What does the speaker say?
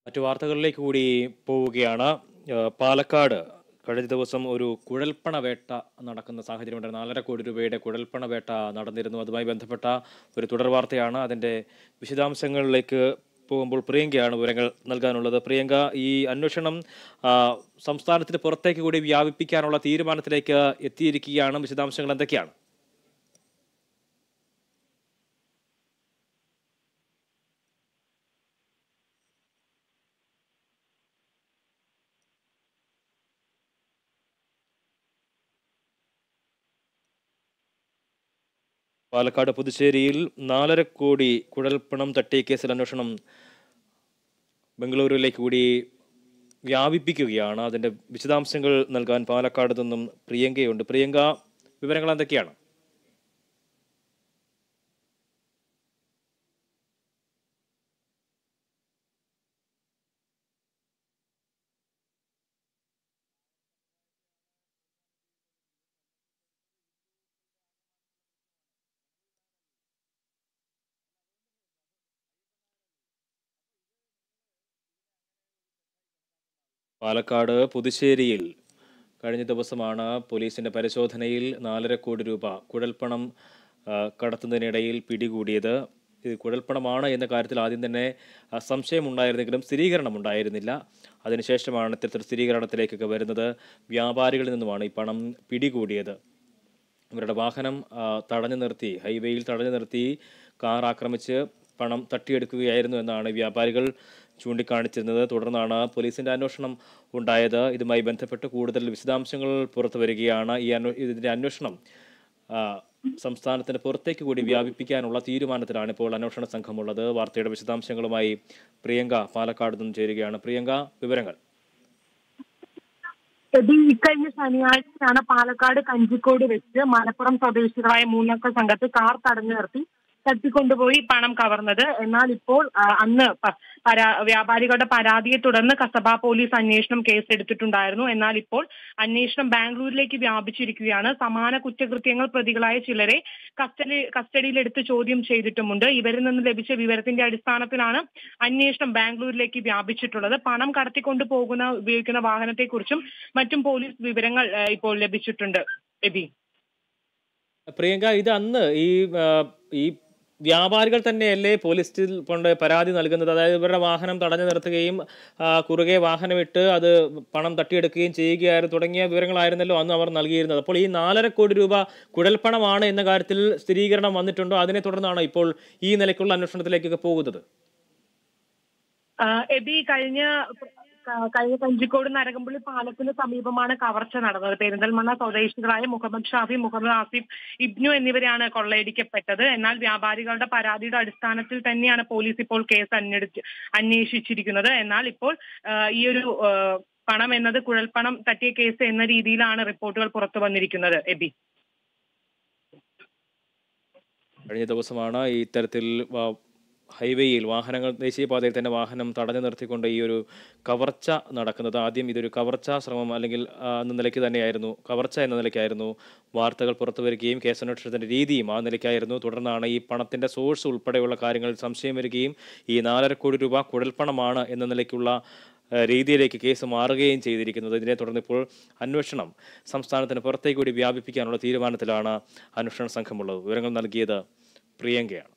മറ്റു വാർത്തകളിലേക്ക് കൂടി പോവുകയാണ് ഏഹ് പാലക്കാട് കഴിഞ്ഞ ദിവസം ഒരു കുഴൽപ്പണ വേട്ട നടക്കുന്ന സാഹചര്യമുണ്ട് നാലര കോടി രൂപയുടെ കുഴൽപ്പണ വേട്ട നടന്നിരുന്നു അതുമായി ബന്ധപ്പെട്ട ഒരു തുടർ വാർത്തയാണ് അതിൻ്റെ വിശദാംശങ്ങളിലേക്ക് പോകുമ്പോൾ പ്രിയങ്കയാണ് വിവരങ്ങൾ നൽകാനുള്ളത് പ്രിയങ്ക ഈ അന്വേഷണം ആ, സംസ്ഥാനത്തിന് പുറത്തേക്ക് കൂടി വ്യാപിപ്പിക്കാനുള്ള തീരുമാനത്തിലേക്ക് എത്തിയിരിക്കുകയാണ് വിശദാംശങ്ങൾ എന്തൊക്കെയാണ് പാലക്കാട് പുതുച്ചേരിയിൽ നാലര കോടി കുഴൽപ്പണം തട്ടിയ കേസിൽ അന്വേഷണം ബംഗളൂരുവിലേക്ക് കൂടി വ്യാപിപ്പിക്കുകയാണ് അതിന്റെ വിശദാംശങ്ങൾ നൽകാൻ പാലക്കാട് നിന്നും പ്രിയങ്കയുണ്ട് പ്രിയങ്ക വിവരങ്ങൾ എന്തൊക്കെയാണ് പാലക്കാട് പുതുശ്ശേരിയിൽ കഴിഞ്ഞ ദിവസമാണ് പോലീസിന്റെ പരിശോധനയിൽ നാലര കോടി രൂപ കുഴൽപ്പണം ആ, കടത്തുന്നതിനിടയിൽ പിടികൂടിയത് ഇത് കുഴൽപ്പണമാണ് എന്ന കാര്യത്തിൽ ആദ്യം തന്നെ ആ, സംശയമുണ്ടായിരുന്നെങ്കിലും സ്ഥിരീകരണം ഉണ്ടായിരുന്നില്ല അതിനുശേഷമാണ് ഇത്തരത്തിൽ സ്ഥിരീകരണത്തിലേക്കൊക്കെ വരുന്നത് വ്യാപാരികളിൽ നിന്നുമാണ് ഈ പണം പിടികൂടിയത് ഇവരുടെ വാഹനം ആ, തടഞ്ഞു നിർത്തി ഹൈവേയിൽ തടഞ്ഞു നിർത്തി കാർ ആക്രമിച്ച് പണം തട്ടിയെടുക്കുകയായിരുന്നു എന്നാണ് വ്യാപാരികൾ ചൂണ്ടിക്കാണിച്ചിരുന്നത് തുടർന്നാണ് പോലീസിന്റെ അന്വേഷണം ഉണ്ടായത് ഇതുമായി ബന്ധപ്പെട്ട് കൂടുതൽ വിശദാംശങ്ങൾ പുറത്തു വരികയാണ് ഈ അന്വ ഇതിന്റെ അന്വേഷണം ആ, സംസ്ഥാനത്തിന് പുറത്തേക്ക് കൂടി വ്യാപിപ്പിക്കാനുള്ള തീരുമാനത്തിലാണ് ഇപ്പോൾ അന്വേഷണ സംഘമുള്ളത് വാർത്തയുടെ വിശദാംശങ്ങളുമായി പ്രിയങ്ക പാലക്കാട് നിന്നും ചേരുകയാണ് പ്രിയങ്ക വിവരങ്ങൾ ഇത് ഇക്കഴിഞ്ഞ ശനിയാഴ്ചയാണ് പാലക്കാട് കഞ്ചിക്കോട് വെച്ച് മലപ്പുറം സ്വദേശികളായ മൂന്നംഗ സംഘത്തെ കാർ തടഞ്ഞു നിർത്തി തട്ടിക്കൊണ്ടുപോയി പണം കവർന്നത് എന്നാൽ ഇപ്പോൾ ആ, അന്ന് പ- പരാ വ്യാപാരികളുടെ പരാതിയെ തുടർന്ന് കസബ പോലീസ് അന്വേഷണം കേസെടുത്തിട്ടുണ്ടായിരുന്നു എന്നാൽ ഇപ്പോൾ അന്വേഷണം ബാംഗ്ലൂരിലേക്ക് വ്യാപിച്ചിരിക്കുകയാണ് സമാന കുറ്റകൃത്യങ്ങൾ പ്രതികളായ ചിലരെ കസ്റ്റഡി കസ്റ്റഡിയിലെടുത്ത് ചോദ്യം ചെയ്തിട്ടുമുണ്ട് ഇവരിൽ നിന്ന് ലഭിച്ച വിവരത്തിന്റെ അടിസ്ഥാനത്തിലാണ് അന്വേഷണം ബാംഗ്ലൂരിലേക്ക് വ്യാപിച്ചിട്ടുള്ളത് പണം കടത്തിക്കൊണ്ട് പോകുന്ന ഉപയോഗിക്കുന്ന വാഹനത്തെക്കുറിച്ചും മറ്റും പോലീസ് വിവരങ്ങൾ ആ, ഇപ്പോൾ ലഭിച്ചിട്ടുണ്ട് എബി പ്രിയങ്ക ഇത് അന്ന് ഈ ആ, ഈ വ്യാപാരികൾ തന്നെയല്ലേ പോലീസിൽ കൊണ്ട് പരാതി നൽകുന്നത് അതായത് ഇവരുടെ വാഹനം തടഞ്ഞു നിർത്തുകയും ആ, കുറുകെ വാഹനമിട്ട് അത് പണം തട്ടിയെടുക്കുകയും ചെയ്യുകയായിരുന്നു തുടങ്ങിയ വിവരങ്ങളായിരുന്നല്ലോ അന്ന് അവർ നൽകിയിരുന്നത് അപ്പോൾ ഈ നാലര കോടി രൂപ കുഴൽപ്പണമാണ് എന്ന കാര്യത്തിൽ സ്ഥിരീകരണം വന്നിട്ടുണ്ടോ അതിനെ തുടർന്നാണ് ഇപ്പോൾ ഈ നിലയ്ക്കുള്ള അന്വേഷണത്തിലേക്കൊക്കെ പോകുന്നത് ആ, എബി കഴിഞ്ഞ ക- കഴിഞ്ഞ കഞ്ചിക്കോട് നരകമ്പള്ളി പാലത്തിന് സമീപമാണ് കവർച്ച നടന്നത് പെരിന്തൽമണ്ണ സ്വദേശികളായ മുഹമ്മദ് ഷാഫി മുഹമ്മദ് ആസിഫ് ഇബ്നു എന്നിവരാണ് കൊള്ളയടിക്കപ്പെട്ടത് എന്നാൽ വ്യാപാരികളുടെ പരാതിയുടെ അടിസ്ഥാനത്തിൽ തന്നെയാണ് പോലീസ് ഇപ്പോൾ കേസ് അന്വേഷിച്ച് അന്വേഷിച്ചിരിക്കുന്നത് എന്നാൽ ഇപ്പോൾ ആ, ഈ ഒരു ആ, പണം എന്നത് കുഴൽപ്പണം തട്ടിയ കേസ് എന്ന രീതിയിലാണ് റിപ്പോർട്ടുകൾ പുറത്തു വന്നിരിക്കുന്നത് എബി കഴിഞ്ഞ ദിവസമാണ് ഈ ഇത്തരത്തിൽ വ- ഹൈവേയിൽ വാഹനങ്ങൾ ദേശീയപാതയിൽ തന്നെ വാഹനം തടഞ്ഞു നിർത്തിക്കൊണ്ട് ഈ ഒരു കവർച്ച നടക്കുന്നത് ആദ്യം ഇതൊരു കവർച്ചാ ശ്രമം അല്ലെങ്കിൽ ആ, എന്ന നിലയ്ക്ക് തന്നെയായിരുന്നു കവർച്ച എന്ന നിലയ്ക്കായിരുന്നു വാർത്തകൾ പുറത്തു വരികയും കേസന്വേഷണത്തിന്റെ രീതിയും ആ നിലയ്ക്കായിരുന്നു തുടർന്നാണ് ഈ പണത്തിന്റെ സോഴ്സ് ഉൾപ്പെടെയുള്ള കാര്യങ്ങളിൽ സംശയം വരികയും ഈ നാലര കോടി രൂപ കുഴൽപ്പണമാണ് എന്ന നിലയ്ക്കുള്ള ആ, രീതിയിലേക്ക് കേസ് മാറുകയും ചെയ്തിരിക്കുന്നത് ഇതിനെ തുടർന്ന് ഇപ്പോൾ അന്വേഷണം സംസ്ഥാനത്തിന് പുറത്തേക്ക് കൂടി വ്യാപിപ്പിക്കാനുള്ള തീരുമാനത്തിലാണ് അന്വേഷണ സംഘമുള്ളത് വിവരങ്ങൾ നൽകിയത് പ്രിയങ്കയാണ്